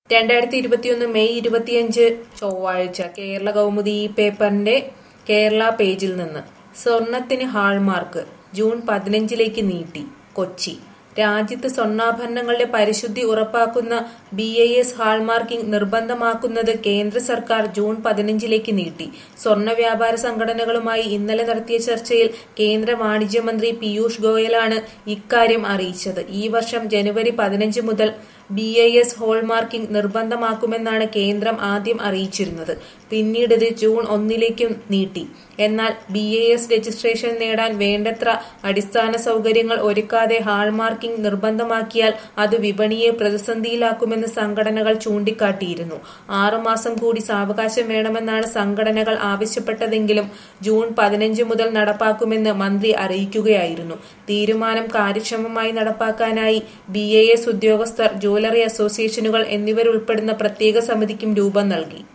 രണ്ടായിരത്തി ഇരുപത്തിയൊന്ന് മെയ് ഇരുപത്തിയഞ്ച് ചൊവ്വാഴ്ച കേരള കൗമുദി ഈ പേപ്പറിന്റെ കേരള പേജിൽ നിന്ന് സ്വർണത്തിന് ഹാൾമാർക്ക് ജൂൺ പതിനഞ്ചിലേക്ക് നീട്ടി കൊച്ചി രാജ്യത്ത് സ്വർണ്ണാഭരണങ്ങളുടെ പരിശുദ്ധി ഉറപ്പാക്കുന്ന ബി ഐ എസ് ഹാൾമാർക്കിംഗ് നിർബന്ധമാക്കുന്നത് കേന്ദ്ര സർക്കാർ ജൂൺ പതിനഞ്ചിലേക്ക് നീട്ടി സ്വർണ്ണ വ്യാപാര സംഘടനകളുമായി ഇന്നലെ നടത്തിയ ചർച്ചയിൽ കേന്ദ്ര വാണിജ്യ മന്ത്രി പീയൂഷ് ഗോയലാണ് ഇക്കാര്യം അറിയിച്ചത് ഈ വർഷം ജനുവരി പതിനഞ്ച് മുതൽ ബി ഐ എസ് ഹോൾമാർക്കിംഗ് നിർബന്ധമാക്കുമെന്നാണ് കേന്ദ്രം ആദ്യം അറിയിച്ചിരുന്നത് പിന്നീട് ഇത് ജൂൺ ഒന്നിലേക്കും നീട്ടി എന്നാൽ ബി ഐ എസ് രജിസ്ട്രേഷൻ നേടാൻ വേണ്ടത്ര അടിസ്ഥാന സൗകര്യങ്ങൾ ഒരുക്കാതെ ഹാൾമാർക്കിംഗ് നിർബന്ധമാക്കിയാൽ അത് വിപണിയെ പ്രതിസന്ധിയിലാക്കുമെന്ന് സംഘടനകൾ ചൂണ്ടിക്കാട്ടിയിരുന്നു ആറുമാസം കൂടി സാവകാശം വേണമെന്നാണ് സംഘടനകൾ ആവശ്യപ്പെട്ടതെങ്കിലും ജൂൺ പതിനഞ്ച് മുതൽ നടപ്പാക്കുമെന്ന് മന്ത്രി അറിയിക്കുകയായിരുന്നു തീരുമാനം കാര്യക്ഷമമായി നടപ്പാക്കാനായി ബി ഐ എസ് ഉദ്യോഗസ്ഥർ ജ്വല്ലറി അസോസിയേഷനുകൾ എന്നിവരുൾപ്പെടുന്ന പ്രത്യേക സമിതിക്കും രൂപം നൽകി